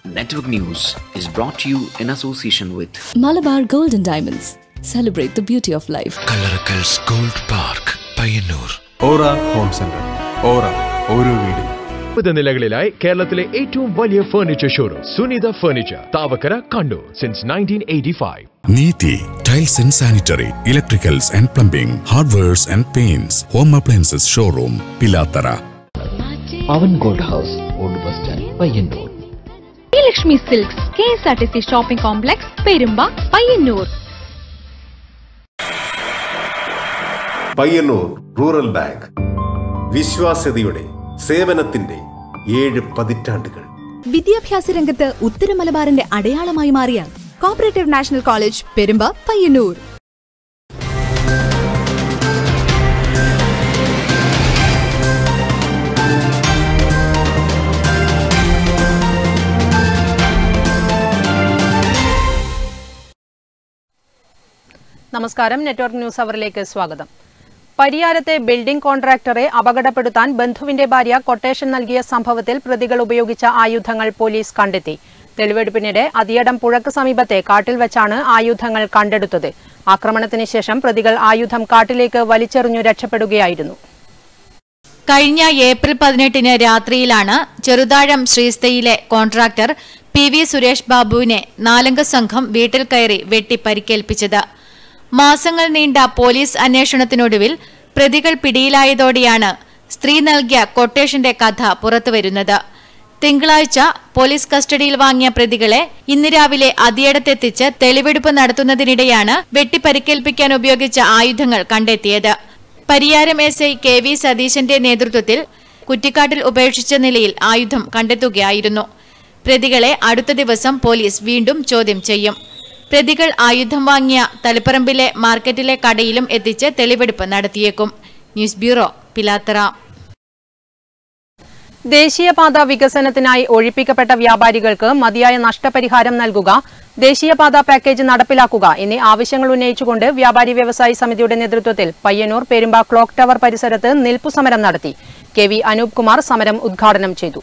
Network News is brought to you in association with Malabar Gold and Diamonds. Celebrate the beauty of life. Kallarakkals gold park Payyanur Aura home centre Aura ഓരോ വീടും മുപ്പത് നിലകളിലായി കേരളത്തിലെ ഏറ്റവും വലിയ furniture showroom Sunitha furniture Thavakkara Kannur since nineteen eighty five Neethi tiles and sanitary electricals and plumbing hardwares and paints home appliances showroom Pilathara Pavan gold house old bus stand Payyanur Lakshmi silks K S R T C shopping complex Perumba Payyanur Payyanur rural bank വിശ്വാസ്യതയുടെ സേവനത്തിന്റെ ഏഴ് പതിറ്റാണ്ടുകൾ വിദ്യാഭ്യാസ രംഗത്ത് ഉത്തര മലബാറിന്റെ അടയാളമായി മാറിയ cooperative national college Perumba Payyanur നമസ്കാരം നെറ്റ്വർക്ക് ന്യൂസ് അവറിലേക്ക് സ്വാഗതം പരിയാരത്തെ ബിൽഡിംഗ് കോൺട്രാക്ടറെ അപകടപ്പെടുത്താൻ ബന്ധുവിന്റെ ഭാര്യ കൊട്ടേഷൻ നൽകിയ സംഭവത്തിൽ പ്രതികൾ ഉപയോഗിച്ച ആയുധങ്ങൾ പോലീസ് കണ്ടെത്തി തെളിവെടുപ്പിനിടെ അതിയടം പുഴക്ക് സമീപത്തെ കാട്ടിൽ വെച്ചാണ് ആയുധങ്ങൾ കണ്ടെടുത്തത് ആക്രമണത്തിന് ശേഷം പ്രതികൾ ആയുധം കാട്ടിലേക്ക് വലിച്ചെറിഞ്ഞു രക്ഷപ്പെടുകയായിരുന്നു കഴിഞ്ഞ ഏപ്രിൽ പതിനെട്ടിന് രാത്രിയിലാണ് ചെറുതാഴം ശ്രീസ്തയിലെ കോൺട്രാക്ടർ പി വി സുരേഷ് ബാബുവിനെ നാലംഗ സംഘം വീട്ടിൽ കയറി വെട്ടി പരിക്കേൽപ്പിച്ചത് മാസങ്ങൾ നീണ്ട പോലീസ് അന്വേഷണത്തിനൊടുവിൽ പ്രതികൾ പിടിയിലായതോടെയാണ് സ്ത്രീ നൽകിയ കൊട്ടേഷന്റെ കഥ പുറത്തുവരുന്നത് തിങ്കളാഴ്ച പോലീസ് കസ്റ്റഡിയിൽ വാങ്ങിയ പ്രതികളെ ഇന്ന് രാവിലെ അതിയടത്തെത്തിച്ച് തെളിവെടുപ്പ് നടത്തുന്നതിനിടെയാണ് വെട്ടിപ്പരിക്കേൽപ്പിക്കാൻ ഉപയോഗിച്ച ആയുധങ്ങൾ കണ്ടെത്തിയത് Pariyaram S I K V സതീശന്റെ നേതൃത്വത്തിൽ കുറ്റിക്കാട്ടിൽ ഉപേക്ഷിച്ച നിലയിൽ ആയുധം കണ്ടെത്തുകയായിരുന്നു പ്രതികളെ അടുത്ത ദിവസം പോലീസ് വീണ്ടും ചോദ്യം ചെയ്യും പ്രതികൾ ആയുധം വാങ്ങിയ തളിപ്പറമ്പിലെ മാർക്കറ്റിലെ കടയിലും എത്തിച്ച് തെളിവെടുപ്പ് നടത്തിയേക്കും ന്യൂസ് ബ്യൂറോ പിലാത്തറ ദേശീയപാത വികസനത്തിനായി ഒഴിപ്പിക്കപ്പെട്ട വ്യാപാരികൾക്ക് മതിയായ നഷ്ടപരിഹാരം നൽകുക ദേശീയപാത പാക്കേജ് നടപ്പിലാക്കുക എന്നീ ആവശ്യങ്ങൾ ഉന്നയിച്ചുകൊണ്ട് വ്യാപാരി വ്യവസായി സമിതിയുടെ നേതൃത്വത്തിൽ പയ്യന്നൂർ പെരുമ്പ ക്ലോക്ക് ടവർ പരിസരത്ത് നിൽപ്പു സമരം നടത്തി കെ വി അനൂപ് കുമാർ സമരം ഉദ്ഘാടനം ചെയ്തു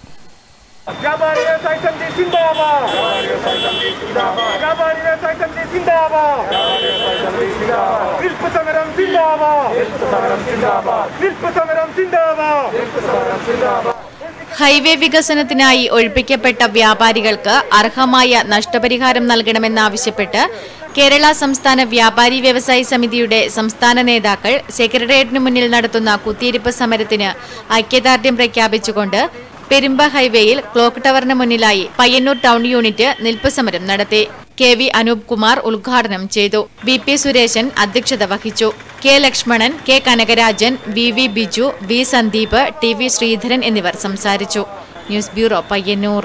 ഹൈവേ വികസനത്തിനായി ഒഴിപ്പിക്കപ്പെട്ട വ്യാപാരികൾക്ക് അർഹമായ നഷ്ടപരിഹാരം നൽകണമെന്നാവശ്യപ്പെട്ട് കേരള സംസ്ഥാന വ്യാപാരി വ്യവസായി സമിതിയുടെ സംസ്ഥാന നേതാക്കൾ സെക്രട്ടേറിയറ്റിന് മുന്നിൽ നടത്തുന്ന കുത്തിയിരിപ്പ് സമരത്തിന് ഐക്യദാർഢ്യം പ്രഖ്യാപിച്ചുകൊണ്ട് പെരുമ്പ ഹൈവേയിൽ ക്ലോക്ക് ടവറിന് മുന്നിലായി പയ്യന്നൂർ ടൗൺ യൂണിറ്റ് നിൽപ്പ് സമരം നടത്തി കെ വി അനൂപ് കുമാർ ഉദ്ഘാടനം ചെയ്തു വി പി സുരേശൻ അധ്യക്ഷത വഹിച്ചു K Lakshmanan K Kanakarajan V V Biju V Sandeep T V Sreedharan എന്നിവർ സംസാരിച്ചു ന്യൂസ് ബ്യൂറോ പയ്യന്നൂർ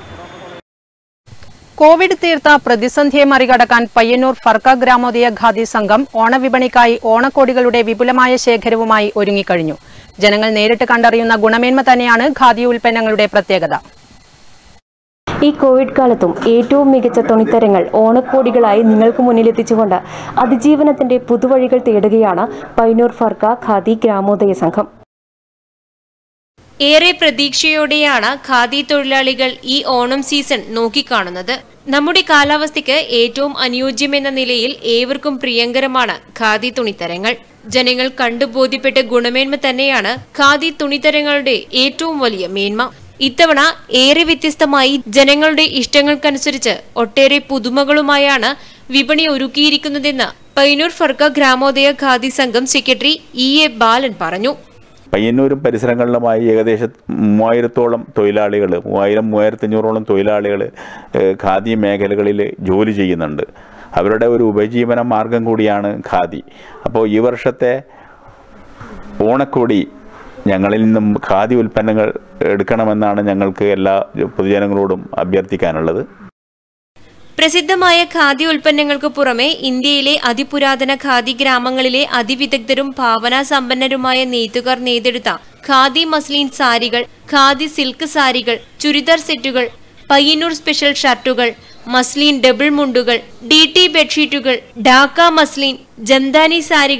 കോവിഡ് തീർത്ത പ്രതിസന്ധിയെ മറികടക്കാൻ പയ്യന്നൂർ ഫർക്ക ഗ്രാമോദയ ഖാദി സംഘം ഓണവിപണിക്കായി ഓണക്കോടികളുടെ വിപുലമായ ശേഖരവുമായി ഒരുങ്ങിക്കഴിഞ്ഞു ജനങ്ങൾ നേരിട്ട് കണ്ടറിയുന്ന ഗുണമേന്മ തന്നെയാണ് ഖാദി ഉൽപ്പന്നങ്ങളുടെ പ്രത്യേകത ഈ കോവിഡ് കാലത്തും ഏറ്റവും മികച്ച തുണിത്തരങ്ങൾ ഓണക്കോടികളായി നിങ്ങൾക്ക് മുന്നിലെത്തിച്ചുകൊണ്ട് അതിജീവനത്തിന്റെ പുതുവഴികൾ തേടുകയാണ് പൈനൂർ ഫർക്ക ഖാദി ഗ്രാമോദയ സംഘം ഏറെ പ്രതീക്ഷയോടെയാണ് ഖാദി തൊഴിലാളികൾ ഈ ഓണം സീസൺ നോക്കിക്കാണുന്നത് നമ്മുടെ കാലാവസ്ഥയ്ക്ക് ഏറ്റവും അനുയോജ്യമെന്ന നിലയിൽ ഏവർക്കും പ്രിയങ്കരമാണ് ഖാദി തുണിത്തരങ്ങൾ ജനങ്ങൾ കണ്ടു ബോധ്യപ്പെട്ട ഗുണമേന്മ തന്നെയാണ് ഖാദി തുണിത്തരങ്ങളുടെ ഏറ്റവും വലിയ മേന്മ ഇത്തവണ ഏറെ വ്യത്യസ്തമായി ജനങ്ങളുടെ ഇഷ്ടങ്ങൾക്കനുസരിച്ച് ഒട്ടേറെ പുതുമകളുമായാണ് വിപണി ഒരുക്കിയിരിക്കുന്നതെന്ന് പയ്യന്നൂർ ഫർക്ക ഗ്രാമോദയ ഖാദി സംഘം സെക്രട്ടറി ഇ എ ബാലൻ പറഞ്ഞു പയ്യന്നൂരും പരിസരങ്ങളിലുമായി ഏകദേശം മൂവായിരത്തോളം തൊഴിലാളികൾ മൂവായിരം മൂവായിരത്തഞ്ഞൂറോളം തൊഴിലാളികൾ ഖാദി മേഖലകളിൽ ജോലി ചെയ്യുന്നുണ്ട് അവരുടെ ഒരു ഉപജീവന മാർഗം കൂടിയാണ് ഖാദി അപ്പോൾ ഈ വർഷത്തെ ഓണക്കോടി ഞങ്ങളിൽ നിന്നും ഖാദി ഉൽപ്പന്നങ്ങൾ എടുക്കണമെന്നാണ് ഞങ്ങൾക്ക് എല്ലാ പൊതുജനങ്ങളോടും അഭ്യർത്ഥിക്കാനുള്ളത് പ്രസിദ്ധമായ ഖാദി ഉൽപ്പന്നങ്ങൾക്ക് പുറമെ ഇന്ത്യയിലെ അതിപുരാതന ഖാദി ഗ്രാമങ്ങളിലെ അതിവിദഗ്ധരും ഭാവനാസമ്പന്നരുമായ നെയ്ത്തുകാർ നെയ്തെടുത്ത ഖാദി മസ്ലിൻ സാരികൾ ഖാദി സിൽക്ക് സാരികൾ ചുരിദാർ സെറ്റുകൾ പയ്യന്നൂർ സ്പെഷ്യൽ ഷർട്ടുകൾ മസ്ലിൻ ഡബിൾ മുണ്ടുകൾ ഡി ടി ബെഡ്ഷീറ്റുകൾ ഡാക്ക മസ്ലിൻ ജംദാനി സാരികൾ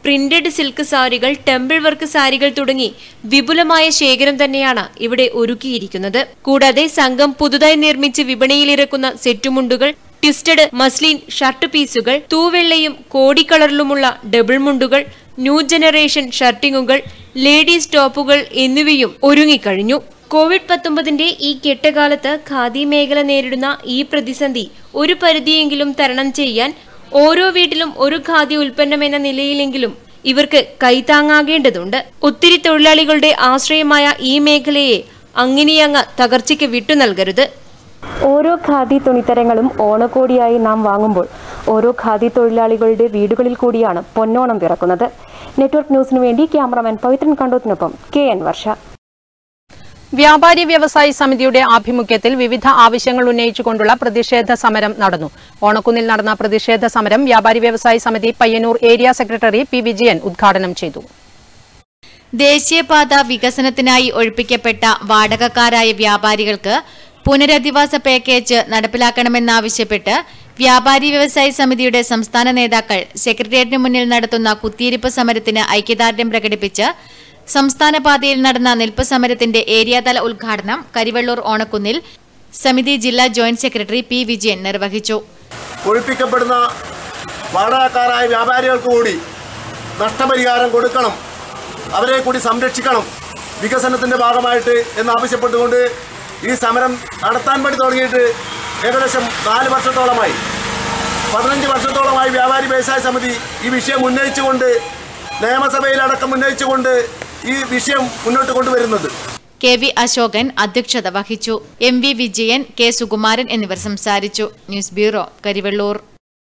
പ്രിന്റഡ് സിൽക്ക് സാരികൾ ടെമ്പിൾ വർക്ക് സാരികൾ തുടങ്ങി വിപുലമായ ശേഖരം തന്നെയാണ് ഇവിടെ ഒരുക്കിയിരിക്കുന്നത് കൂടാതെ സംഘം പുതുതായി നിർമ്മിച്ച് വിപണിയിലിറക്കുന്ന സെറ്റുമുണ്ടുകൾ ട്വിസ്റ്റഡ് മസ്ലിൻ ഷർട്ട് പീസുകൾ തൂവെള്ളയും കോടിക്കളറിലുമുള്ള ഡബിൾ മുണ്ടുകൾ ന്യൂ ജനറേഷൻ ഷർട്ടിങ്ങുകൾ ലേഡീസ് ടോപ്പുകൾ എന്നിവയും ഒരുങ്ങിക്കഴിഞ്ഞു കോവിഡ് പത്തൊമ്പതിന്റെ ഈ കെട്ടകാലത്ത് ഖാദി മേഖല നേരിടുന്ന ഈ പ്രതിസന്ധി ഒരു പരിധിയെങ്കിലും തരണം ചെയ്യാൻ ഓരോ വീട്ടിലും ഒരു ഖാദി ഉൽപ്പന്നം എന്ന നിലയിലെങ്കിലും ഇവർക്ക് കൈത്താങ്ങാകേണ്ടതുണ്ട് ഒത്തിരി തൊഴിലാളികളുടെ ആശ്രയമായ ഈ മേഖലയെ അങ്ങനെയങ്ങ് തകർച്ചയ്ക്ക് വിട്ടു നൽകരുത് ഓരോ ഖാദി തുണിത്തരങ്ങളും ഓണക്കോടിയായി നാം വാങ്ങുമ്പോൾ ഓരോ ഖാദി തൊഴിലാളികളുടെ വീടുകളിൽ കൂടിയാണ് പൊന്നോണം പിറക്കുന്നത് നെറ്റ്വർക്ക് ന്യൂസിനു വേണ്ടി ക്യാമറാമാൻ പവിത്രൻ കണ്ടോത്തിനൊപ്പം കെ എൻ വർഷ വ്യാപാരി വ്യവസായി സമിതിയുടെ ആഭിമുഖ്യത്തിൽ വിവിധ ആവശ്യങ്ങൾ ഉന്നയിച്ചുകൊണ്ടുള്ള പ്രതിഷേധ സമരം നടന്നു ഓണക്കുന്നിൽ നടന്ന പ്രതിഷേധ സമരം വ്യാപാരി വ്യവസായി സമിതി Payyanur area secretary P Vijayan ഉദ്ഘാടനം ചെയ്തു ദേശീയപാത വികസനത്തിനായി ഒഴിപ്പിക്കപ്പെട്ട വാടകക്കാരായ വ്യാപാരികൾക്ക് പുനരധിവാസ പാക്കേജ് നടപ്പിലാക്കണമെന്നാവശ്യപ്പെട്ട് വ്യാപാരി വ്യവസായി സമിതിയുടെ സംസ്ഥാന നേതാക്കൾ സെക്രട്ടേറിയറ്റിന് മുന്നിൽ നടത്തുന്ന കുത്തിയിരിപ്പ് സമരത്തിന് ഐക്യദാർഢ്യം പ്രകടിപ്പിച്ച് സംസ്ഥാന പാതയിൽ നടന്ന നിൽപ്പ് സമരത്തിന്റെ ഏരിയാതല ഉദ്ഘാടനം കരിവള്ളൂർ ഓണക്കുന്നിൽ സമിതി ജില്ലാ ജോയിന്റ് സെക്രട്ടറി പി വിജയൻ നിർവഹിച്ചു ഒഴിപ്പിക്കപ്പെടുന്ന വാടകക്കാരായ വ്യാപാരികൾക്ക് കൂടി നഷ്ടപരിഹാരം കൊടുക്കണം അവരെ കൂടി സംരക്ഷിക്കണം വികസനത്തിൻ്റെ ഭാഗമായിട്ട് എന്ന് ആവശ്യപ്പെട്ടുകൊണ്ട് ഈ സമരം നടത്താൻ വേണ്ടി തുടങ്ങിയിട്ട് ഏകദേശം നാല് വർഷത്തോളമായി പതിനഞ്ച് വർഷത്തോളമായി വ്യാപാരി വ്യവസായ സമിതി ഈ വിഷയം ഉന്നയിച്ചുകൊണ്ട് നിയമസഭയിലടക്കം ഉന്നയിച്ചുകൊണ്ട് ഈ വിഷയം മുന്നോട്ട് കൊണ്ടുവരുന്നത് കെ വി അശോകൻ അധ്യക്ഷത വഹിച്ചു M V Vijayan K Sukumaran എന്നിവർ സംസാരിച്ചു ന്യൂസ് ബ്യൂറോ കരിവെള്ളൂർ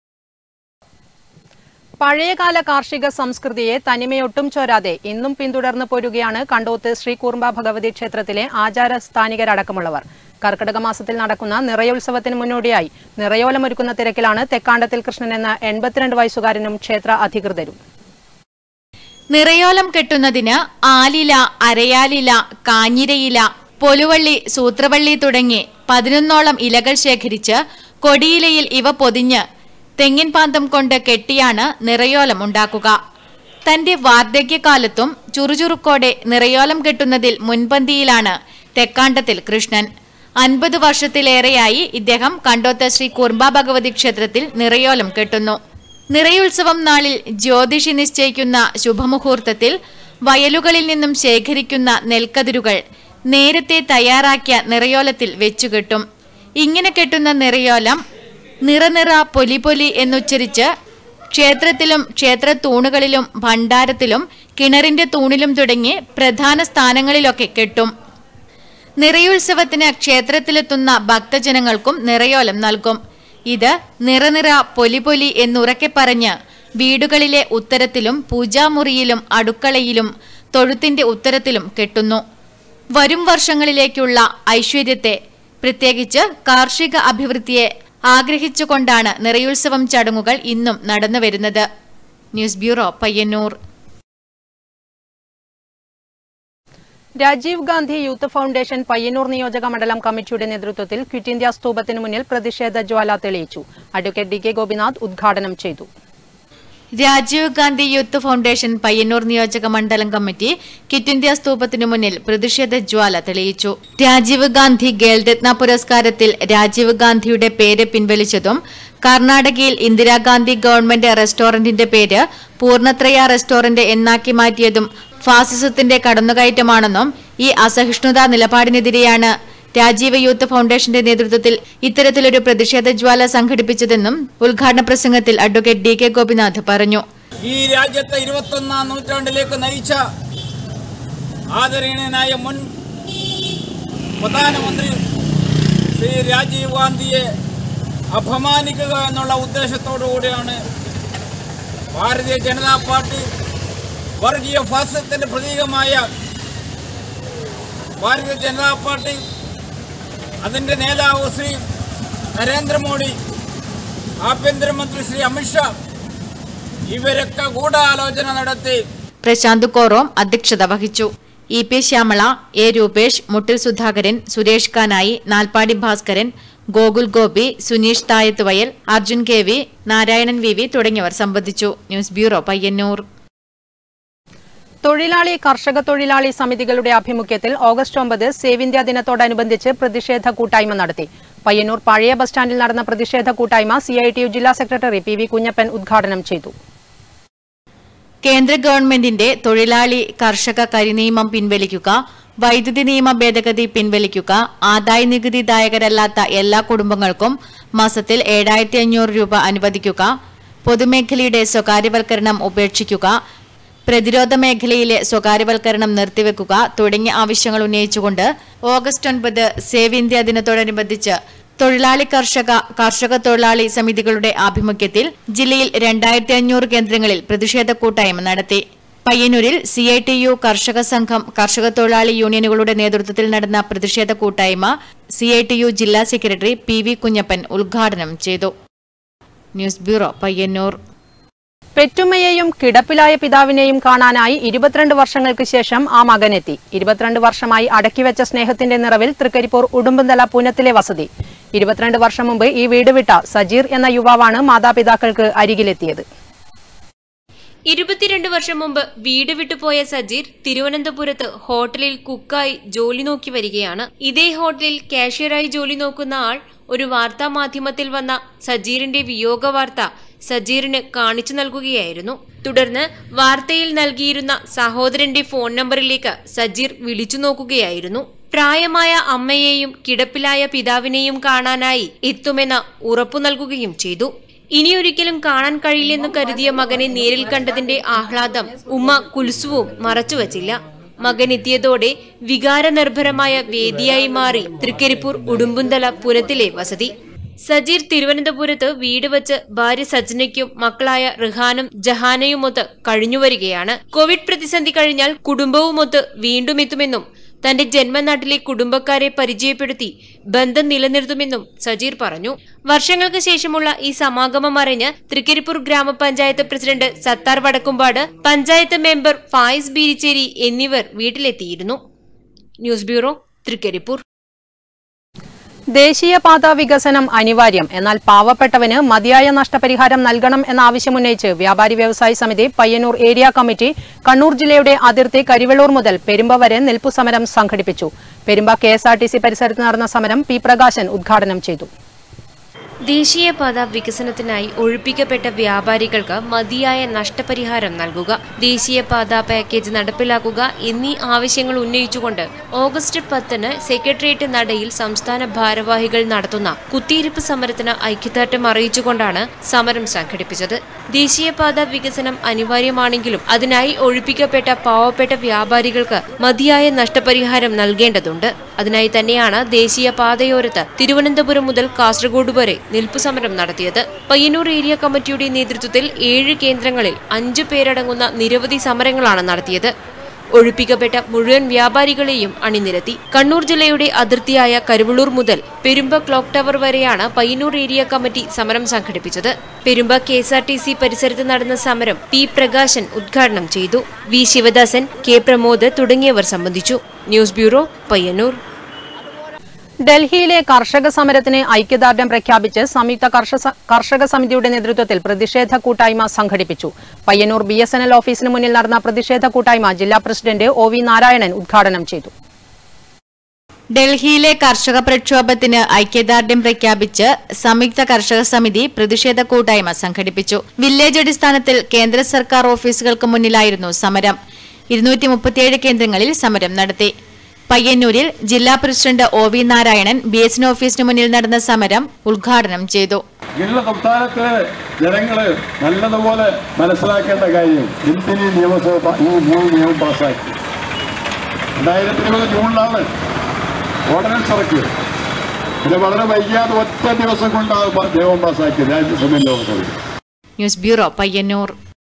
പഴയകാല കാർഷിക സംസ്കൃതിയെ തനിമയൊട്ടും ചോരാതെ ഇന്നും പിന്തുടർന്നു പോരുകയാണ് കണ്ടോത്ത് ശ്രീകൂർമ്പ ഭഗവതി ക്ഷേത്രത്തിലെ ആചാര സ്ഥാനികരടക്കമുള്ളവർ കർക്കിടക മാസത്തിൽ നടക്കുന്ന നിറയോത്സവത്തിന് മുന്നോടിയായി നിറയോലമൊരുക്കുന്ന തിരക്കിലാണ് തെക്കാണ്ടത്തിൽ കൃഷ്ണൻ എന്ന എൺപത്തിരണ്ട് വയസ്സുകാരനും ക്ഷേത്ര അധികൃതരും നിറയോലം കെട്ടുന്നതിന് ആലില അരയാലില കാഞ്ഞിരയില പൊലുവള്ളി സൂത്രവള്ളി തുടങ്ങി പതിനൊന്നോളം ഇലകൾ ശേഖരിച്ച് കൊടിയിലയിൽ ഇവ പൊതിഞ്ഞ് തെങ്ങിൻ പാന്തം കൊണ്ട് കെട്ടിയാണ് നിറയോലം ഉണ്ടാക്കുക തന്റെ വാർദ്ധക്യകാലത്തും ചുറുചുറുക്കോടെ നിറയോലം കെട്ടുന്നതിൽ മുൻപന്തിയിലാണ് തെക്കാണ്ടത്തിൽ കൃഷ്ണൻ അൻപത് വർഷത്തിലേറെയായി ഇദ്ദേഹം കണ്ടോത്ത ശ്രീ കുർബ ഭഗവതി ക്ഷേത്രത്തിൽ നിറയോലം കെട്ടുന്നു നിറയുത്സവം നാളിൽ ജ്യോതിഷി നിശ്ചയിക്കുന്ന ശുഭമുഹൂർത്തത്തിൽ വയലുകളിൽ നിന്നും ശേഖരിക്കുന്ന നെൽക്കതിരുകൾ നേരത്തെ തയ്യാറാക്കിയ നിറയോലത്തിൽ വെച്ചുകെട്ടും ഇങ്ങനെ കെട്ടുന്ന നിറയോലം നിറനിറ പൊലി പൊലി എന്നുച്ചരിച്ച് ക്ഷേത്രത്തിലും ക്ഷേത്ര തൂണുകളിലും ഭണ്ഡാരത്തിലും കിണറിന്റെ തൂണിലും തുടങ്ങി പ്രധാന സ്ഥാനങ്ങളിലൊക്കെ കെട്ടും നിറയുത്സവത്തിന് ക്ഷേത്രത്തിലെത്തുന്ന ഭക്തജനങ്ങൾക്കും നിറയോലം നൽകും ഇത് നിറനിറ പൊലിപൊലി എന്നുറക്കെ പറഞ്ഞ് വീടുകളിലെ ഉത്തരത്തിലും പൂജാമുറിയിലും അടുക്കളയിലും തൊഴുത്തിന്റെ ഉത്തരത്തിലും കെട്ടുന്നു വരും വർഷങ്ങളിലേക്കുള്ള ഐശ്വര്യത്തെ പ്രത്യേകിച്ച് കാർഷിക അഭിവൃദ്ധിയെ ആഗ്രഹിച്ചുകൊണ്ടാണ് നിറയുത്സവം ചടങ്ങുകൾ ഇന്നും നടന്നുവരുന്നത് news bureau Payyanur Rajiv Gandhi youth foundation Payyanur നിയോജക മണ്ഡലം കമ്മിറ്റിയുടെ നേതൃത്വത്തിൽ ക്വിറ്റ് ഇന്ത്യ സ്തൂപത്തിന് മുന്നിൽ പ്രതിഷേധ ജ്വാല തെളിയിച്ചു അഡ്വക്കേറ്റ് ഡി കെ ഗോപിനാഥ് ഉദ്ഘാടനം ചെയ്തു രാജീവ് ഗാന്ധി യൂത്ത് ഫൗണ്ടേഷൻ പയ്യന്നൂർ നിയോജക മണ്ഡലം കമ്മിറ്റി കിറ്റ് ഇന്ത്യ സ്തൂപത്തിനു മുന്നിൽ പ്രതിഷേധ ജ്വാല തെളിയിച്ചു രാജീവ് ഗാന്ധി ഖേൽരത്ന പുരസ്കാരത്തിൽ രാജീവ് ഗാന്ധിയുടെ പേര് പിൻവലിച്ചതും കർണാടകയിൽ ഇന്ദിരാഗാന്ധി ഗവൺമെന്റ് റെസ്റ്റോറന്റിന്റെ പേര് പൂർണ്ണത്രയ റെസ്റ്റോറന്റ് എന്നാക്കി മാറ്റിയതും ഫാസിസത്തിന്റെ കടന്നുകയറ്റമാണെന്നും ഈ അസഹിഷ്ണുതാ നിലപാടിനെതിരെയാണ് രാജീവ് യൂത്ത് ഫൗണ്ടേഷന്റെ നേതൃത്വത്തിൽ ഇത്തരത്തിലൊരു പ്രതിഷേധ ജ്വാല സംഘടിപ്പിച്ചതെന്നും ഉദ്ഘാടന പ്രസംഗത്തിൽ അഡ്വക്കേറ്റ് ഡി കെ ഗോപിനാഥ് പറഞ്ഞു ഈ രാജ്യത്തെ ഇരുപത്തൊന്നാം നൂറ്റാണ്ടിലേക്ക് നയിച്ച ആദരണീയനായ മുൻ പ്രധാനമന്ത്രി ശ്രീ രാജീവ് ഗാന്ധിയെ അപമാനിക്കുക എന്നുള്ള ഉദ്ദേശത്തോടു കൂടിയാണ് ഭാരതീയ ജനതാ പാർട്ടി വർഗീയ ഫാസത്തിന്റെ പ്രതീകമായ ഭാരതീയ ജനതാ പാർട്ടി അതിൻ്റെ നേതാവ് ശ്രീ നരേന്ദ്രമോദി ആഭ്യന്തരമന്ത്രി ശ്രീ അമിത്ഷാ ഇവരൊക്കെ ഗൂഢാലോചന നടത്തി പ്രശാന്ത് കോറോം അധ്യക്ഷത വഹിച്ചു E P Shyamala A Rupesh Muttil Sudhakaran Suresh Kanayi നാൽപ്പാടി Bhaskaran Gokul Gopi Suneesh Thayath Vayal Arjun K V Narayanan V V തുടങ്ങിയവർ സംബന്ധിച്ചു ന്യൂസ് ബ്യൂറോ പയ്യന്നൂർ തൊഴിലാളി കർഷക തൊഴിലാളി സമിതികളുടെ ആഭിമുഖ്യത്തിൽ ഓഗസ്റ്റ് ഒമ്പത് സേവ് ഇന്ത്യ ദിനത്തോടനുബന്ധിച്ച് പ്രതിഷേധ കൂട്ടായ്മ നടത്തി പയ്യന്നൂർ പഴയ ബസ് സ്റ്റാൻഡിൽ നടന്ന പ്രതിഷേധ കൂട്ടായ്മ സി ജില്ലാ സെക്രട്ടറി പി വി കുഞ്ഞപ്പൻ ഉദ്ഘാടനം ചെയ്തു കേന്ദ്ര ഗവൺമെന്റിന്റെ തൊഴിലാളി കർഷക കരിനിയമം പിൻവലിക്കുക വൈദ്യുതി നിയമ ഭേദഗതി പിൻവലിക്കുക ആദായ നികുതിദായകരല്ലാത്ത എല്ലാ കുടുംബങ്ങൾക്കും മാസത്തിൽ ഏഴായിരത്തി അഞ്ഞൂറ് രൂപ അനുവദിക്കുക പൊതുമേഖലയുടെ സ്വകാര്യവൽക്കരണം ഉപേക്ഷിക്കുക പ്രതിരോധ മേഖലയിലെ സ്വകാര്യവൽക്കരണം നിർത്തിവെക്കുക തുടങ്ങിയ ആവശ്യങ്ങൾ ഉന്നയിച്ചുകൊണ്ട് ഓഗസ്റ്റ് ഒൻപത് സേവ് ഇന്ത്യ ദിനത്തോടനുബന്ധിച്ച് തൊഴിലാളി കർഷക കർഷക തൊഴിലാളി സമിതികളുടെ ആഭിമുഖ്യത്തിൽ ജില്ലയിൽ രണ്ടായിരത്തി അഞ്ഞൂറ് കേന്ദ്രങ്ങളിൽ പ്രതിഷേധ കൂട്ടായ്മ നടത്തി പയ്യന്നൂരിൽ സി ഐ ടി യു കർഷക സംഘം കർഷക തൊഴിലാളി യൂണിയനുകളുടെ നേതൃത്വത്തിൽ നടന്ന പ്രതിഷേധ കൂട്ടായ്മ സി ഐ ടി യു ജില്ലാ സെക്രട്ടറി പി വി കുഞ്ഞപ്പൻ ഉദ്ഘാടനം ചെയ്തു ന്യൂസ് ബ്യൂറോ പയ്യന്നൂർ പെറ്റുമ്മയെയും കിടപ്പിലായ പിതാവിനെയും കാണാനായി ഇരുപത്തിരണ്ട് വർഷങ്ങൾക്ക് ശേഷം ആ മകനെത്തി ഇരുപത്തിരണ്ട് വർഷമായി അടക്കിവെച്ച സ്നേഹത്തിന്റെ നിറവിൽ തൃക്കരിപ്പൂർ ഉടുമ്പന്തല പുനത്തിലെ വസതി ഇരുപത്തിരണ്ട് വർഷം മുമ്പ് ഈ വീട് വിട്ട സജീർ എന്ന യുവാവാണ് മാതാപിതാക്കൾക്ക് അരികിലെത്തിയത് ഇരുപത്തിരണ്ട് വർഷം മുമ്പ് വീട് വിട്ടുപോയ സജീർ തിരുവനന്തപുരത്ത് ഹോട്ടലിൽ കുക്കായി ജോലി നോക്കി വരികയാണ് ഇതേ ഹോട്ടലിൽ കാഷ്യറായി ജോലി നോക്കുന്ന ആൾ ഒരു വാർത്താ മാധ്യമത്തിൽ വന്ന സജീറിന്റെ വിയോഗ വാർത്ത സജീറിന് കാണിച്ചു നൽകുകയായിരുന്നു തുടർന്ന് വാർത്തയിൽ നൽകിയിരുന്ന സഹോദരന്റെ ഫോൺ നമ്പറിലേക്ക് സജീർ വിളിച്ചു നോക്കുകയായിരുന്നു പ്രായമായ അമ്മയെയും കിടപ്പിലായ പിതാവിനെയും കാണാനായി എത്തുമെന്ന് ഉറപ്പു നൽകുകയും ചെയ്തു ഇനിയൊരിക്കലും കാണാൻ കഴിയില്ലെന്ന് കരുതിയ മകനെ നേരിൽ കണ്ടതിന്റെ ആഹ്ലാദം ഉമ്മ കുൽസുവും മറച്ചുവച്ചില്ല മകൻ എത്തിയതോടെ വികാരനിർഭരമായ വേദിയായി മാറി തൃക്കരിപ്പൂർ ഉടുമ്പുന്തല പുരത്തിലെ വസതി സജീർ തിരുവനന്തപുരത്ത് വീട് വച്ച് ഭാര്യ സജ്നയ്ക്കും മക്കളായ റിഹാനും ജഹാനയുമൊത്ത് കഴിഞ്ഞുവരികയാണ് കോവിഡ് പ്രതിസന്ധി കഴിഞ്ഞാൽ കുടുംബവുമൊത്ത് വീണ്ടും എത്തുമെന്നും തന്റെ ജന്മനാട്ടിലെ കുടുംബക്കാരെ പരിചയപ്പെടുത്തി ബന്ധം നിലനിർത്തുമെന്നും സജീർ പറഞ്ഞു വർഷങ്ങൾക്ക് ശേഷമുള്ള ഈ സമാഗമം അറിഞ്ഞ് തൃക്കരിപ്പൂർ ഗ്രാമപഞ്ചായത്ത് പ്രസിഡന്റ് സത്താർ വടക്കുംപാട് പഞ്ചായത്ത് മെമ്പർ ഫായിസ് ബീരിച്ചേരി എന്നിവർ വീട്ടിലെത്തിയിരുന്നു ന്യൂസ് ബ്യൂറോ തൃക്കരിപ്പൂർ ദേശീയപാത വികസനം അനിവാര്യം എന്നാൽ പാവപ്പെട്ടവന് മതിയായ നഷ്ടപരിഹാരം നൽകണം എന്ന ആവശ്യമുന്നയിച്ച് വ്യാപാരി വ്യവസായി സമിതി പയ്യന്നൂർ ഏരിയ കമ്മിറ്റി കണ്ണൂർ ജില്ലയുടെ അതിർത്തി കരിവെള്ളൂർ മുതൽ പെരുമ്പ വരെ നിൽപ്പു സമരം സംഘടിപ്പിച്ചു Perumba K S R T C പരിസരത്ത് നടന്ന സമരം പി പ്രകാശൻ ഉദ്ഘാടനം ചെയ്തു ദേശീയപാത വികസനത്തിനായി ഒഴിപ്പിക്കപ്പെട്ട വ്യാപാരികൾക്ക് മതിയായ നഷ്ടപരിഹാരം നൽകുക ദേശീയപാത പാക്കേജ് നടപ്പിലാക്കുക എന്നീ ആവശ്യങ്ങൾ ഉന്നയിച്ചുകൊണ്ട് ഓഗസ്റ്റ് പത്തിന് സെക്രട്ടേറിയറ്റ് നടയിൽ സംസ്ഥാന ഭാരവാഹികൾ നടത്തുന്ന കുത്തിയിരിപ്പ് സമരത്തിന് ഐക്യദാർഢ്യം അറിയിച്ചുകൊണ്ടാണ് സമരം സംഘടിപ്പിച്ചത് ദേശീയപാത വികസനം അനിവാര്യമാണെങ്കിലും അതിനായി ഒഴിപ്പിക്കപ്പെട്ട പാവപ്പെട്ട വ്യാപാരികൾക്ക് മതിയായ നഷ്ടപരിഹാരം നൽകേണ്ടതുണ്ട് അതിനായി തന്നെയാണ് ദേശീയപാതയോരത്ത് തിരുവനന്തപുരം മുതൽ കാസർഗോഡ് വരെ നിൽപ്പു സമരം നടത്തിയത് പയ്യന്നൂർ ഏരിയ കമ്മിറ്റിയുടെ നേതൃത്വത്തിൽ ഏഴ് കേന്ദ്രങ്ങളിൽ അഞ്ചു പേരടങ്ങുന്ന നിരവധി സമരങ്ങളാണ് നടത്തിയത് ഒഴിപ്പിക്കപ്പെട്ട മുഴുവൻ വ്യാപാരികളെയും അണിനിരത്തി കണ്ണൂർ ജില്ലയുടെ അതിർത്തിയായ കരുവള്ളൂർ മുതൽ പെരുമ്പ ക്ലോക്ക് ടവർ വരെയാണ് പയ്യന്നൂർ ഏരിയ കമ്മിറ്റി സമരം സംഘടിപ്പിച്ചത് Perumba K S R T C പരിസരത്ത് നടന്ന സമരം പി പ്രകാശൻ ഉദ്ഘാടനം ചെയ്തു വി ശിവദാസൻ കെ പ്രമോദ് തുടങ്ങിയവർ സംബന്ധിച്ചു ന്യൂസ് ബ്യൂറോ പയ്യന്നൂർ ഡൽഹിയിലെ കർഷക സമരത്തിന് ഐക്യദാർഢ്യം പ്രഖ്യാപിച്ച് സംയുക്ത കർഷക കർഷക സമിതിയുടെ നേതൃത്വത്തിൽ പ്രതിഷേധ കൂട്ടായ്മ സംഘടിപ്പിച്ചു Payyanur B S N L ഓഫീസിന് മുന്നിൽ നടന്ന പ്രതിഷേധ കൂട്ടായ്മ ജില്ലാ പ്രസിഡന്റ് ഒ വി നാരായണൻ ഉദ്ഘാടനം ചെയ്തു ഡൽഹിയിലെ കർഷക പ്രക്ഷോഭത്തിന് ഐക്യദാർഢ്യം പ്രഖ്യാപിച്ച് സംയുക്ത കർഷക സമിതി പ്രതിഷേധ കൂട്ടായ്മ സംഘടിപ്പിച്ചു വില്ലേജ് അടിസ്ഥാനത്തിൽ കേന്ദ്ര സർക്കാർ ഓഫീസുകൾക്ക് മുന്നിലായിരുന്നു സമരം ഇരുന്നൂറ്റി മുപ്പത്തിയേഴ് കേന്ദ്രങ്ങളിൽ സമരം നടത്തി പയ്യന്നൂരിൽ ജില്ലാ president O V Narayanan B S N ഓഫീസിന് മുന്നിൽ നടന്ന സമരം ഉദ്ഘാടനം ചെയ്തു എല്ലാ സംസ്ഥാനത്തിലെ ജനങ്ങള് നല്ലതുപോലെ മനസ്സിലാക്കേണ്ട കാര്യം എന്തിന് നിയമസഭ പ- ഈ മൂന്ന് നിയമം പാസ്സാക്കി രണ്ടായിരത്തി ഇരുപത് ജൂണിലാണ് ഓർഡിനൻസ് ഇറക്കിയത് പിന്നെ വളരെ വൈകാതെ ഒറ്റ ദിവസം കൊണ്ടാണ് പ- നിയമം പാസ്സാക്കിയത് രാജ്യസഭയും ലോകസഭയും ന്യൂസ് ബ്യൂറോ പയ്യന്നൂർ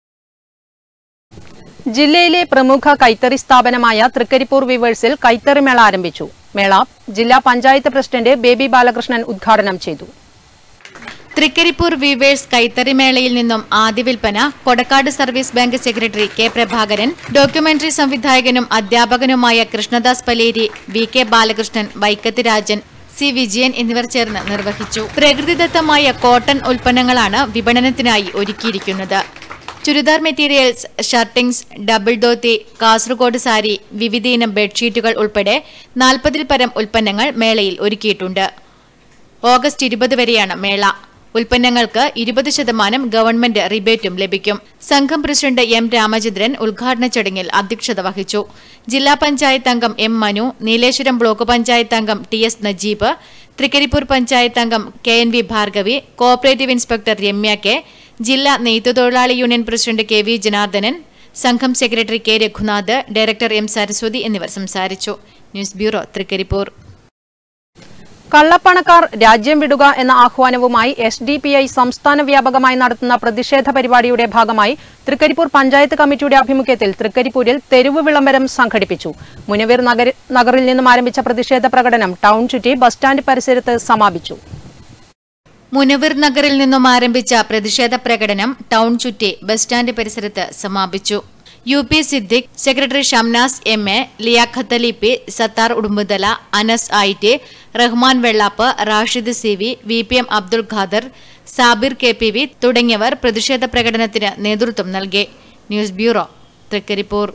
ജില്ലയിലെ പ്രമുഖ കൈത്തറി സ്ഥാപനമായ തൃക്കരിപ്പൂർ വിവേഴ്സിൽ കൈത്തറി മേള ആരംഭിച്ചു മേള ജില്ലാ പഞ്ചായത്ത് പ്രസിഡന്റ് ബേബി ബാലകൃഷ്ണൻ ഉദ്ഘാടനം ചെയ്തു തൃക്കരിപ്പൂർ വീവേഴ്സ് കൈത്തറി മേളയിൽ നിന്നും ആദ്യ വിൽപ്പന Kodakkad service bank secretary K Prabhakaran documentary സംവിധായകനും അധ്യാപകനുമായ Krishnadas Paleri V K Balakrishnan Vaikkath Rajan C Vijayan എന്നിവർ ചേർന്ന് നിർവഹിച്ചു പ്രകൃതിദത്തമായ കോട്ടൺ ഉൽപ്പന്നങ്ങളാണ് വിപണനത്തിനായി ഒരുക്കിയിരിക്കുന്നത് churidar materials shirtings double dhoti Kasaragod sari വിവിധയിനം ബെഡ്ഷീറ്റുകൾ ഉൾപ്പെടെ നാൽപ്പതിൽ പരം ഉൽപ്പന്നങ്ങൾ മേളയിൽ ഒരുക്കിയിട്ടുണ്ട് ഓഗസ്റ്റ് ഇരുപത് വരെയാണ് മേള ഉൽപ്പന്നങ്ങൾക്ക് ഇരുപത് ശതമാനം ഗവൺമെന്റ് റിബേറ്റും ലഭിക്കും സംഘം പ്രസിഡന്റ് എം രാമചന്ദ്രൻ ഉദ്ഘാടന ചടങ്ങിൽ അധ്യക്ഷത വഹിച്ചു ജില്ലാ പഞ്ചായത്ത് അംഗം എം മനു നീലേശ്വരം ബ്ലോക്ക് പഞ്ചായത്ത് അംഗം ടി എസ് നജീബ് തൃക്കരിപ്പൂർ പഞ്ചായത്ത് അംഗം K N V Bhargavi cooperative inspector Ramya K ജില്ലാ നെയ്ത്തുതൊഴിലാളി union president K V Janardhanan സംഘം secretary K Raghunath director M Saraswathi എന്നിവർ സംസാരിച്ചു ന്യൂസ് ബ്യൂറോ തൃക്കരിപ്പൂർ കള്ളപ്പണക്കാർ രാജ്യം വിടുക എന്ന ആഹ്വാനവുമായി എസ് ഡി പി ഐ സംസ്ഥാന വ്യാപകമായി നടത്തുന്ന പ്രതിഷേധ പരിപാടിയുടെ ഭാഗമായി തൃക്കരിപ്പൂർ പഞ്ചായത്ത് കമ്മിറ്റിയുടെ ആഭിമുഖ്യത്തിൽ തൃക്കരിപ്പൂരിൽ തെരുവ് വിളംബരം സംഘടിപ്പിച്ചു മുനവീർ നഗര- നഗറിൽ നിന്നും ആരംഭിച്ച പ്രതിഷേധ പ്രകടനം ടൗൺ ചുറ്റി ബസ് സ്റ്റാൻഡ് പരിസരത്ത് സമാപിച്ചു മുനവിർ നഗറിൽ നിന്നും ആരംഭിച്ച പ്രതിഷേധ പ്രകടനം ടൗൺ ചുറ്റി ബസ് സ്റ്റാൻഡ് പരിസരത്ത് സമാപിച്ചു U P Siddique secretary Shamnas M A Liyakath Ali P Sathar Udumbuthala Anas I T Rahman Vellap Rashid C V V P M Abdul Khader Sabir K P V തുടങ്ങിയവർ പ്രതിഷേധ പ്രകടനത്തിന് നേതൃത്വം നൽകി ന്യൂസ് ബ്യൂറോ തൃക്കരിപ്പൂർ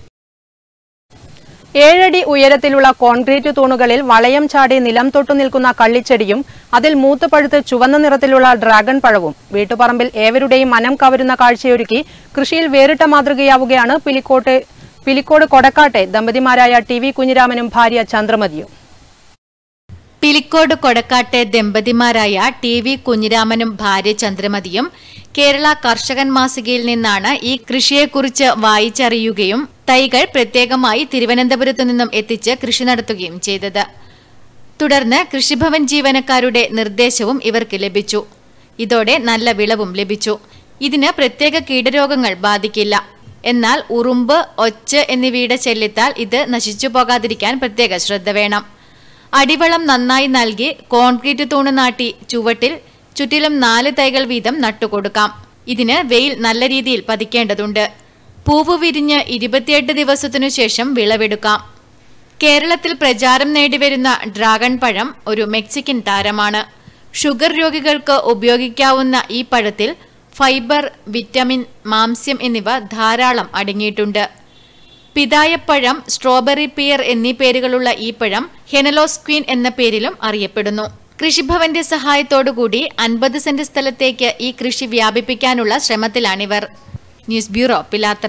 ഏഴടി ഉയരത്തിലുള്ള കോൺക്രീറ്റ് തൂണുകളിൽ വളയം ചാടി നിലം തൊട്ടു നിൽക്കുന്ന കള്ളിച്ചെടിയും അതിൽ മൂത്ത് പഴുത്ത് ചുവന്ന നിറത്തിലുള്ള ഡ്രാഗൺ പഴവും വീട്ടുപറമ്പിൽ ഏവരുടെയും മനം കവരുന്ന കാഴ്ചയൊരുക്കി കൃഷിയിൽ വേറിട്ട മാതൃകയാവുകയാണ് പിലിക്കോട്ട് പിലിക്കോട് കൊടക്കാട്ടെ ദമ്പതിമാരായ ടി വി കുഞ്ഞിരാമനും ഭാര്യ ചന്ദ്രമതിയും പിലിക്കോട് കൊടക്കാട്ടെ ദമ്പതിമാരായ ടി വി കുഞ്ഞിരാമനും ഭാര്യ ചന്ദ്രമതിയും കേരള കർഷകൻ മാസികയിൽ നിന്നാണ് ഈ കൃഷിയെക്കുറിച്ച് വായിച്ചറിയുകയും തൈകൾ പ്രത്യേകമായി തിരുവനന്തപുരത്തു നിന്നും എത്തിച്ച് കൃഷി നടത്തുകയും ചെയ്തത് തുടർന്ന് കൃഷിഭവൻ ജീവനക്കാരുടെ നിർദ്ദേശവും ഇവർക്ക് ലഭിച്ചു ഇതോടെ നല്ല വിളവും ലഭിച്ചു ഇതിന് പ്രത്യേക കീടരോഗങ്ങൾ ബാധിക്കില്ല എന്നാൽ ഉറുമ്പ് ഒച്ച് എന്നിവയുടെ ശല്യത്താൽ ഇത് നശിച്ചു പോകാതിരിക്കാൻ പ്രത്യേക ശ്രദ്ധ വേണം അടിവളം നന്നായി നൽകി കോൺക്രീറ്റ് തൂണ് നാട്ടി ചുവട്ടിൽ ചുറ്റിലും നാല് തൈകൾ വീതം നട്ടുകൊടുക്കാം ഇതിന് വെയിൽ നല്ല രീതിയിൽ പതിക്കേണ്ടതുണ്ട് പൂവ് വിരിഞ്ഞ് ഇരുപത്തിയെട്ട് ദിവസത്തിനു ശേഷം വിളവെടുക്കാം കേരളത്തിൽ പ്രചാരം നേടിവരുന്ന ഡ്രാഗൺ പഴം ഒരു മെക്സിക്കൻ താരമാണ് ഷുഗർ രോഗികൾക്ക് ഉപയോഗിക്കാവുന്ന ഈ പഴത്തിൽ ഫൈബർ വിറ്റമിൻ മാംസ്യം എന്നിവ ധാരാളം അടങ്ങിയിട്ടുണ്ട് പിതായപ്പഴം സ്ട്രോബെറി പിയർ എന്നീ പേരുകളുള്ള ഈ പഴം ഹെനലോസ്ക്വീൻ എന്ന പേരിലും അറിയപ്പെടുന്നു കൃഷിഭവന്റെ സഹായത്തോടുകൂടി അൻപത് സെന്റ് സ്ഥലത്തേക്ക് ഈ കൃഷി വ്യാപിപ്പിക്കാനുള്ള ശ്രമത്തിലാണിവർ news bureau Pilathara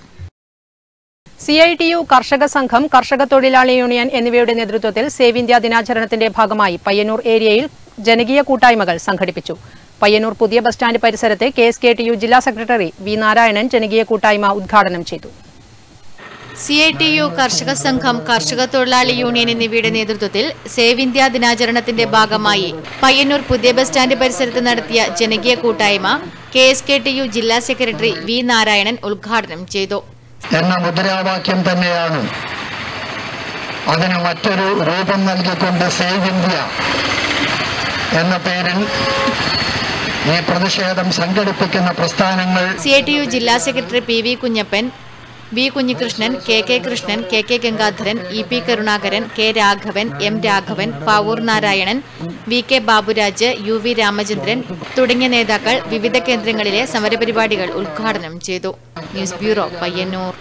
C I T U കർഷക സംഘം കർഷക തൊഴിലാളി യൂണിയൻ എന്നിവയുടെ നേതൃത്വത്തിൽ സേവ് ഇന്ത്യ ദിനാചരണത്തിന്റെ ഭാഗമായി പയ്യന്നൂർ ഏരിയയിൽ ജനകീയ കൂട്ടായ്മകൾ സംഘടിപ്പിച്ചു പയ്യന്നൂർ പുതിയ ബസ് സ്റ്റാൻഡ് പരിസരത്തെ K S K T U ജില്ലാ സെക്രട്ടറി വി നാരായണൻ ജനകീയ കൂട്ടായ്മ ഉദ്ഘാടനം ചെയ്തു സി ഐ ടി യു കർഷക സംഘം കർഷക തൊഴിലാളി യൂണിയൻ എന്നിവയുടെ നേതൃത്വത്തിൽ സേവ് ഇന്ത്യ ദിനാചരണത്തിന്റെ ഭാഗമായി പയ്യന്നൂർ പുതിയ ബസ് സ്റ്റാൻഡ് പരിസരത്ത് നടത്തിയ ജനകീയ കൂട്ടായ്മ K S K T U ജില്ലാ സെക്രട്ടറി വി നാരായണൻ ഉദ്ഘാടനം ചെയ്തു എന്ന മുദ്രാവാക്യം തന്നെയാണ് അതിന് മറ്റൊരു രൂപം നൽകിക്കൊണ്ട് സേവ് ഇന്ത്യ എന്ന പേരിൽ ഈ പ്രതിഷേധം സംഘടിപ്പിക്കുന്ന പ്രസ്ഥാനങ്ങൾ സി ഐ ടി യു ജില്ലാ സെക്രട്ടറി P V Kunhappan V Kunhikrishnan K K Krishnan K K Gangadharan E P Karunakaran K Raghavan M Raghavan Pavoor Narayanan V K Baburaj U V Ramachandran തുടങ്ങിയ നേതാക്കൾ വിവിധ കേന്ദ്രങ്ങളിലെ സമരപരിപാടികൾ ഉദ്ഘാടനം ചെയ്തു news bureau Payyanur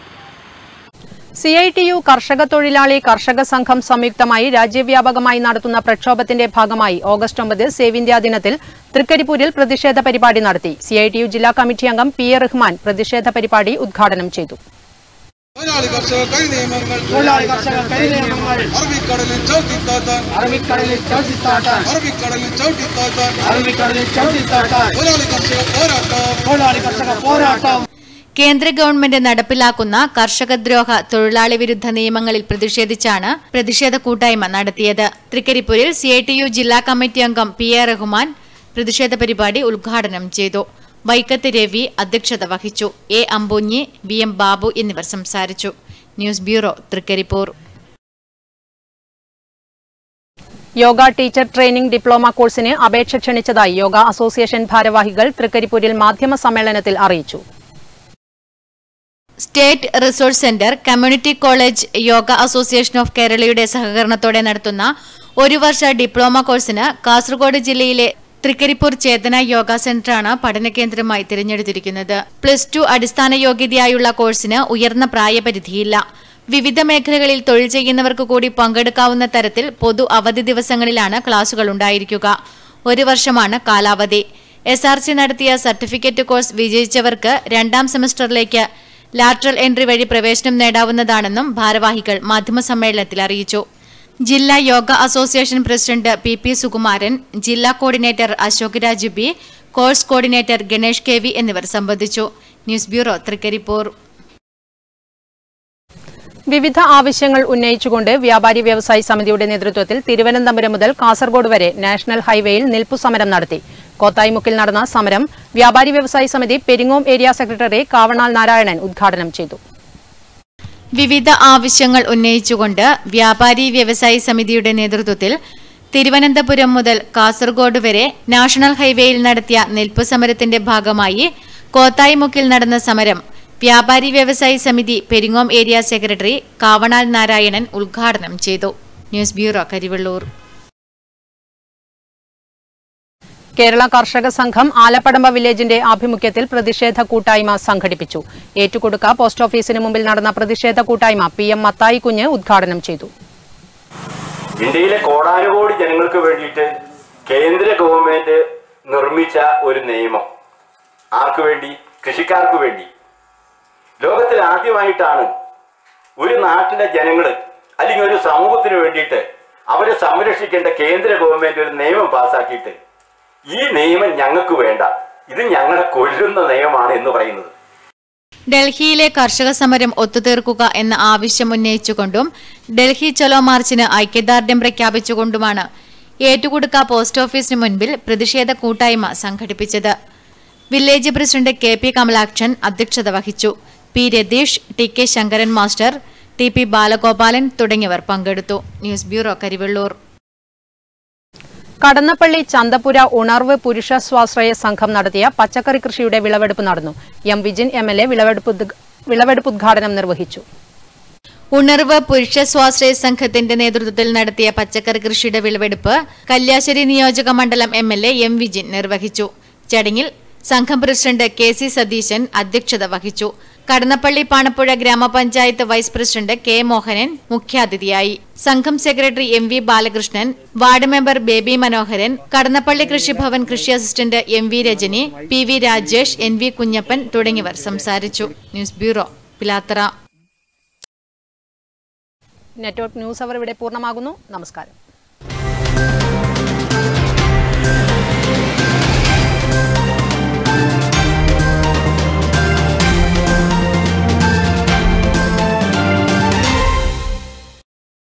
C I T U കർഷക തൊഴിലാളി കർഷക സംഘം സംയുക്തമായി രാജ്യവ്യാപകമായി നടത്തുന്ന പ്രക്ഷോഭത്തിന്റെ ഭാഗമായി ഓഗസ്റ്റ് ഒമ്പത് സേവ് ഇന്ത്യ ദിനത്തിൽ തൃക്കരിപ്പൂരിൽ പ്രതിഷേധ പരിപാടി നടത്തി സി ഐ ടി യു ജില്ലാ കമ്മിറ്റി അംഗം പി എ റഹ്മാൻ പ്രതിഷേധ പരിപാടി ഉദ്ഘാടനം ചെയ്തു തൊഴിലാളി കർഷക കൈ നിയമങ്ങൾ തൊഴിലാളി കർഷക കൈ നിയമങ്ങൾ അറബിക്കടലിൽ ചവിട്ടിത്താത്താൻ അറബിക്കടലിൽ ചവിട്ടിത്താത്താൻ അറബിക്കടലിൽ ചവിട്ടിത്താത്താൻ അറബിക്കടലിൽ ചവിട്ടിത്താത്താൻ തൊഴിലാളി കർഷക പോരാട്ടം തൊഴിലാളി കർഷക പോരാട്ടം കേന്ദ്ര ഗവൺമെന്റ് നടപ്പിലാക്കുന്ന കർഷകദ്രോഹ തൊഴിലാളി വിരുദ്ധ നിയമങ്ങളിൽ പ്രതിഷേധിച്ചാണ് പ്രതിഷേധ കൂട്ടായ്മ നടത്തിയത് തൃക്കരിപ്പൂരിൽ സി ഐ ടി യു ജില്ലാ കമ്മിറ്റി അംഗം പി എ റഹ്മാൻ പ്രതിഷേധ പരിപാടി ഉദ്ഘാടനം ചെയ്തു വൈക്കത്ത് രവി അധ്യക്ഷത വഹിച്ചു A Ambunhi V M Babu എന്നിവർ സംസാരിച്ചു news bureau Trikaripur yoga teacher training diploma കോഴ്സിന് അപേക്ഷ ക്ഷണിച്ചതായി യോഗ അസോസിയേഷൻ ഭാരവാഹികൾ തൃക്കരിപ്പൂരിൽ മാധ്യമ സമ്മേളനത്തിൽ അറിയിച്ചു state resource centre community college yoga association of കേരളയുടെ സഹകരണത്തോടെ നടത്തുന്ന ഒരു വർഷ ഡിപ്ലോമ കോഴ്സിന് കാസർഗോഡ് ജില്ലയിലെ തൃക്കരിപ്പൂർ ചേതന യോഗ സെന്ററാണ് പഠന കേന്ദ്രമായി തിരഞ്ഞെടുത്തിരിക്കുന്നത് പ്ലസ് ടു അടിസ്ഥാന യോഗ്യതയായുള്ള കോഴ്സിന് ഉയർന്ന പ്രായപരിധിയില്ല വിവിധ മേഖലകളിൽ തൊഴിൽ ചെയ്യുന്നവർക്ക് കൂടി പങ്കെടുക്കാവുന്ന തരത്തിൽ പൊതു അവധി ദിവസങ്ങളിലാണ് ക്ലാസുകൾ ഉണ്ടായിരിക്കുക ഒരു വർഷമാണ് കാലാവധി എസ് ആർ സി നടത്തിയ സർട്ടിഫിക്കറ്റ് കോഴ്സ് വിജയിച്ചവർക്ക് രണ്ടാം സെമസ്റ്ററിലേക്ക് ലാറ്ററൽ എൻട്രി വഴി പ്രവേശനം നേടാവുന്നതാണെന്നും ഭാരവാഹികൾ മാധ്യമസമ്മേളനത്തിൽ അറിയിച്ചു ജില്ലാ yoga association president P P Sukumaran ജില്ലാ coordinator Ashok Raj B course coordinator Ganesh K V എന്നിവർ സംബന്ധിച്ചു ന്യൂസ് ബ്യൂറോ തൃക്കരിപ്പൂർ വിവിധ ആവശ്യങ്ങൾ ഉന്നയിച്ചുകൊണ്ട് വ്യാപാരി വ്യവസായി സമിതിയുടെ നേതൃത്വത്തിൽ തിരുവനന്തപുരം മുതൽ കാസർഗോഡ് വരെ നാഷണൽ ഹൈവേയിൽ നിൽപ്പു സമരം നടത്തി കോത്തായിമുക്കിൽ നടന്ന സമരം വ്യാപാരി വ്യവസായി സമിതി പെരിങ്ങോം ഏരിയ സെക്രട്ടറി കാവണാൽ നാരായണൻ ഉദ്ഘാടനം ചെയ്തു വിവിധ ആവശ്യങ്ങൾ ഉന്നയിച്ചുകൊണ്ട് വ്യാപാരി വ്യവസായി സമിതിയുടെ നേതൃത്വത്തിൽ തിരുവനന്തപുരം മുതൽ കാസർഗോഡ് വരെ നാഷണൽ ഹൈവേയിൽ നടത്തിയ നിൽപ്പു സമരത്തിന്റെ ഭാഗമായി കോത്തായിമുക്കിൽ നടന്ന സമരം വ്യാപാരി വ്യവസായി സമിതി പെരിങ്ങോം ഏരിയ സെക്രട്ടറി കാവണാൽ നാരായണൻ ഉദ്ഘാടനം ചെയ്തു ന്യൂസ് ബ്യൂറോ കരിവള്ളൂർ കേരള കർഷക സംഘം ആലപ്പടമ്പ വില്ലേജിന്റെ ആഭിമുഖ്യത്തിൽ പ്രതിഷേധ കൂട്ടായ്മ സംഘടിപ്പിച്ചു ഏറ്റുകൊടുക്ക പോസ്റ്റ് ഓഫീസിന് മുമ്പിൽ നടന്ന പ്രതിഷേധ കൂട്ടായ്മ പി എം മത്തായി കുഞ്ഞ് ഉദ്ഘാടനം ചെയ്തു ഇന്ത്യയിലെ കോടാനുകോടി ജനങ്ങൾക്ക് വേണ്ടിയിട്ട് കേന്ദ്ര ഗവൺമെന്റ് നിർമ്മിച്ച ഒരു നിയമം ആർക്കു വേണ്ടി കൃഷിക്കാർക്ക് വേണ്ടി ലോകത്തിൽ ആദ്യമായിട്ടാണ് ഒരു നാട്ടിലെ ജനങ്ങൾ അല്ലെങ്കിൽ ഒരു സമൂഹത്തിന് വേണ്ടിയിട്ട് അവരെ സംരക്ഷിക്കേണ്ട കേന്ദ്ര ഗവൺമെന്റ് ഒരു നിയമം പാസ്സാക്കിയിട്ട് ഈ നിയമം ഞങ്ങൾക്ക് വേണ്ട ഇത് ഞങ്ങളെ കൊല്ലുന്ന നിയമമാണ് എന്ന് പറയുന്നത് ഡൽഹിയിലെ കർഷക സമരം ഒത്തുതീർക്കുക എന്ന ആവശ്യം ഉന്നയിച്ചുകൊണ്ടും ഡൽഹി ചലോ മാർച്ചിന് ഐക്യദാർഢ്യം പ്രഖ്യാപിച്ചുകൊണ്ടുമാണ് ഏറ്റുകൊടുക്ക പോസ്റ്റ് ഓഫീസിന് മുൻപിൽ പ്രതിഷേധ കൂട്ടായ്മ സംഘടിപ്പിച്ചത് village president K P Kamalakshan അധ്യക്ഷത വഹിച്ചു P Ratheesh T K Sankaran master T P Balagopalan തുടങ്ങിയവർ പങ്കെടുത്തു ന്യൂസ് ബ്യൂറോ കരിവെള്ളൂർ കടന്നപ്പള്ളി ചന്തപുര ഉണർവ് പുരുഷ സ്വാശ്രയ സംഘം നടത്തിയ പച്ചക്കറി കൃഷിയുടെ വിളവെടുപ്പ് നടന്നു M Vijin M L A വിളവെടുപ്പ് ഉദ്ഘ- വിളവെടുപ്പ് ഉദ്ഘാടനം നിർവഹിച്ചു ഉണർവ് പുരുഷ സ്വാശ്രയ സംഘത്തിന്റെ നേതൃത്വത്തിൽ നടത്തിയ പച്ചക്കറി കൃഷിയുടെ വിളവെടുപ്പ് കല്യാശ്ശേരി നിയോജക മണ്ഡലം M L A M Vijin നിർവഹിച്ചു ചടങ്ങിൽ സംഘം പ്രസിഡന്റ് കെ സി സതീശൻ അധ്യക്ഷത വഹിച്ചു കടന്നപ്പള്ളി പാണപ്പുഴ ഗ്രാമപഞ്ചായത്ത് വൈസ് പ്രസിഡന്റ് കെ മോഹനൻ മുഖ്യാതിഥിയായി സംഘം secretary M V Balakrishnan ward member Baby Manoharan Kadannappally Krishibhavan കൃഷി assistant M V Rajani P V Rajesh N V Kunhappan തുടങ്ങിയവർ സംസാരിച്ചു news bureau Pilathara network news അവർ ഇവിടെ പൂർണ്ണമാകുന്നു നമസ്കാരം